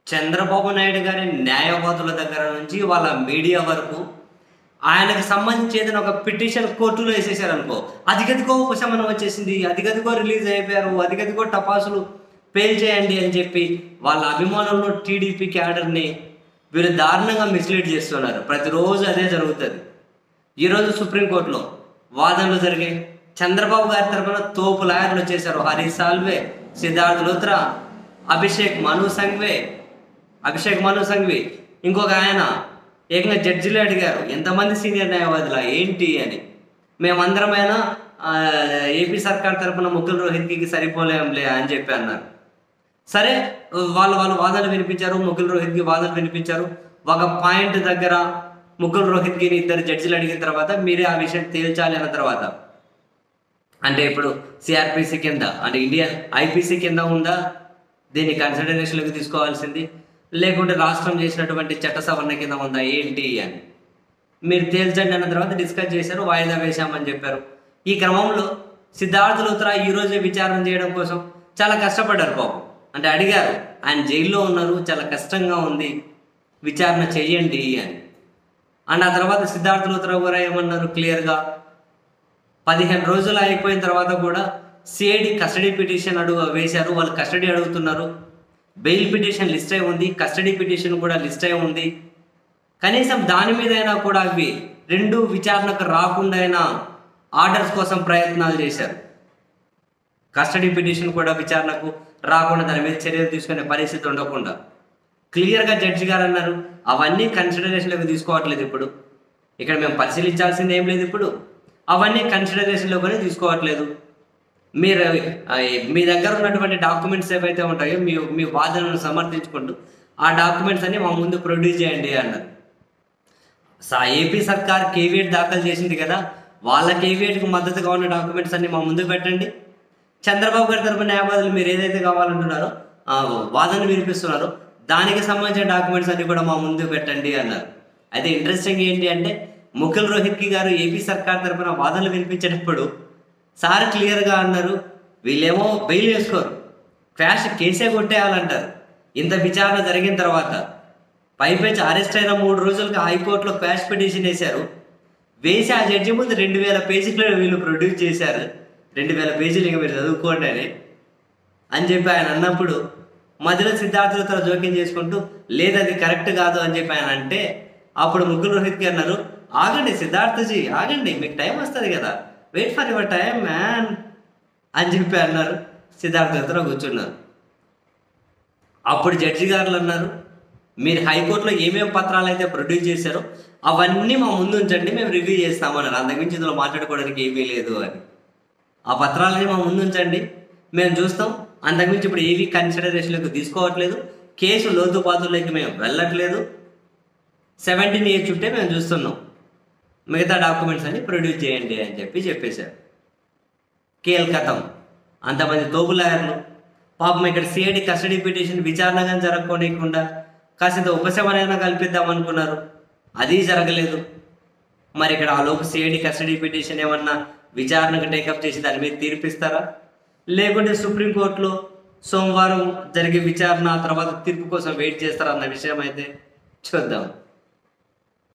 చంద్రబాబు నాయుడు గారి న్యాయవాదుల దగ్గర నుంచి వాళ్ళ మీడియా వరకు ఆయనకు సంబంధించి ఏదైనా ఒక పిటిషన్ కోర్టులో వేసేసారు అనుకో అదిగదిగో ఉపశమనం వచ్చేసింది అదిగదిగో రిలీజ్ అయిపోయారు అదిగదిగో టపాసులు పేల్ చేయండి అని చెప్పి వాళ్ళ అభిమానులను టీడీపీ క్యాడర్ని వీరు దారుణంగా మిస్లీడ్ చేస్తున్నారు ప్రతిరోజు అదే జరుగుతుంది ఈరోజు సుప్రీంకోర్టులో వాదనలు జరిగాయి చంద్రబాబు గారి తరఫున తోపు లాయర్లు వచ్చేసారు హరీష్ సాల్వే సిద్ధార్థ్ లుత్రా అభిషేక్ మను సంఘ్వే అభిషేక్ మను సంఘ్వి ఇంకొక ఆయన ఏకంగా జడ్జిలే అడిగారు ఎంతమంది సీనియర్ న్యాయవాదులా ఏంటి అని మేమందరమైనా ఆ, ఏపీ సర్కార్ తరపున ముగ్గురు రోహిత్కి సరిపోలేంలే అని చెప్పి అన్నారు సరే వాళ్ళు వాళ్ళు వాదనలు వినిపించారు ముగ్గురు రోహిత్కి వాదనలు వినిపించారు ఒక పాయింట్ దగ్గర ముగ్గురు రోహిత్కి ఇద్దరు జడ్జిలు అడిగిన తర్వాత మీరే ఆ విషయం తేల్చాలి అన్న తర్వాత అంటే ఇప్పుడు సిఆర్పిసి కింద అంటే ఇండియన్ ఐపీసీ కింద ఉందా దీన్ని కన్సిడరేషన్లోకి తీసుకోవాల్సింది లేకుంటే రాష్ట్రం చేసినటువంటి చట్ట సవరణ కింద ఉందా ఏంటి అని మీరు తేల్చండి అన్న తర్వాత డిస్కస్ చేశారు వాయిదా వేశామని చెప్పారు ఈ క్రమంలో సిద్ధార్థ లూత్రా ఈ రోజే విచారణ చేయడం కోసం చాలా కష్టపడ్డారు పాపం అంటే అడిగారు ఆయన జైల్లో ఉన్నారు చాలా కష్టంగా ఉంది విచారణ చెయ్యండి అని అండ్ ఆ తర్వాత సిద్ధార్థ లూత్రా కూడా ఏమన్నారు క్లియర్గా పదిహేను రోజులు అయిపోయిన తర్వాత కూడా సిఐడి కస్టడీ పిటిషన్ అడుగు వేశారు వాళ్ళు కస్టడీ అడుగుతున్నారు బెయిల్ పిటిషన్ లిస్ట్ అయి ఉంది కస్టడీ పిటిషన్ కూడా లిస్ట్ అయి ఉంది కనీసం దాని మీద అయినా కూడా అవి రెండు విచారణకు రాకుండా అయినా ఆర్డర్స్ కోసం ప్రయత్నాలు చేశారు కస్టడీ పిటిషన్ కూడా విచారణకు రాకుండా దాని మీద చర్యలు తీసుకునే పరిస్థితి ఉండకుండా క్లియర్గా జడ్జి గారు అన్నారు అవన్నీ కన్సిడరేషన్లోకి తీసుకోవట్లేదు ఇప్పుడు ఇక్కడ మేము పరిశీలించాల్సింది ఏం లేదు ఇప్పుడు అవన్నీ కన్సిడరేషన్లోకి తీసుకోవట్లేదు మీరు ఆ, మీ దగ్గర ఉన్నటువంటి డాక్యుమెంట్స్ ఏవైతే ఉంటాయో మీ మీ వాదనను సమర్థించుకుంటూ ఆ డాక్యుమెంట్స్ అన్ని మా ముందు ప్రొడ్యూస్ చేయండి అన్నారు సా ఏపీ సర్కార్ కేవీఎట్ దాఖలు చేసింది కదా వాళ్ళ కేవీఎట్కి మద్దతుగా ఉన్న డాక్యుమెంట్స్ అన్ని మా ముందుకు పెట్టండి చంద్రబాబు గారి తరపున న్యాయవాదులు మీరు ఏదైతే కావాలంటున్నారో ఆ వాదన వినిపిస్తున్నారో దానికి సంబంధించిన డాక్యుమెంట్స్ అన్ని కూడా మా ముందుకు పెట్టండి అన్నారు అయితే ఇంట్రెస్టింగ్ ఏంటి అంటే ముఖుల్ రోహిత్కి గారు ఏపీ సర్కార్ తరపున వాదనలు వినిపించేటప్పుడు సార్ క్లియర్గా అన్నారు వీళ్ళేమో బెయిల్ వేసుకోరు క్వాష్ కేసే కొట్టేయాలంటారు ఇంత విచారణ జరిగిన తర్వాత పైపెచ్చి అరెస్ట్ అయిన మూడు రోజులకి హైకోర్టులో క్వాష్ పిటిషన్ వేశారు వేసి ఆ జడ్జి ముందు రెండు వేల పేజీలు వీళ్ళు ప్రొడ్యూస్ చేశారు రెండు వేల పేజీలు ఇక మీరు చదువుకోండి అని అని చెప్పి ఆయన అన్నప్పుడు మధ్యలో సిద్ధార్థులతో జోక్యం చేసుకుంటూ లేదు అది కరెక్ట్ కాదు అని చెప్పి ఆయన అంటే అప్పుడు ముగ్గురు రోహిత్కి అన్నారు ఆగండి సిద్ధార్థజీ ఆగండి మీకు టైం వస్తుంది కదా wait for your time man అని చెప్పి అన్నారు సిద్ధార్థులతో కూర్చున్నారు అప్పుడు జడ్జి గారులు అన్నారు మీరు హైకోర్టులో ఏమేమి పత్రాలు అయితే ప్రొడ్యూస్ చేశారో అవన్నీ మా ముందు ఉంచండి మేము రివ్యూ చేస్తామన్నారు అంతకుమించి ఇందులో మాట్లాడుకోవడానికి ఏమీ లేదు అని ఆ పత్రాలని మా ముందు ఉంచండి మేము చూస్తాం అంతకుమించి ఇప్పుడు ఏవి కన్సిడరేషన్లోకి తీసుకోవట్లేదు కేసు లోతుపాతుల్లోకి మేము వెళ్ళట్లేదు సెవెంటీన్ ఇయర్ చుట్టే మేము చూస్తున్నాం మిగతా డాక్యుమెంట్స్ అన్ని ప్రొడ్యూస్ చేయండి అని చెప్పి చెప్పేశారు కీలకతం అంతమంది తోపులాయర్లు పాపం ఇక్కడ సిఐడి కస్టడీ పిటిషన్ విచారణగా జరగకోనికుండా కాసింత ఉపశమనైనా కల్పిద్దాం అనుకున్నారు అది జరగలేదు మరి ఇక్కడ ఆ లోపు సిఐడి కస్టడీ పిటిషన్ ఏమన్నా విచారణకు టేకప్ చేసి దాని మీద తీర్పిస్తారా లేకుంటే సుప్రీంకోర్టులో సోమవారం జరిగే విచారణ ఆ తర్వాత తీర్పు కోసం వెయిట్ చేస్తారా అన్న విషయం అయితే చూద్దాం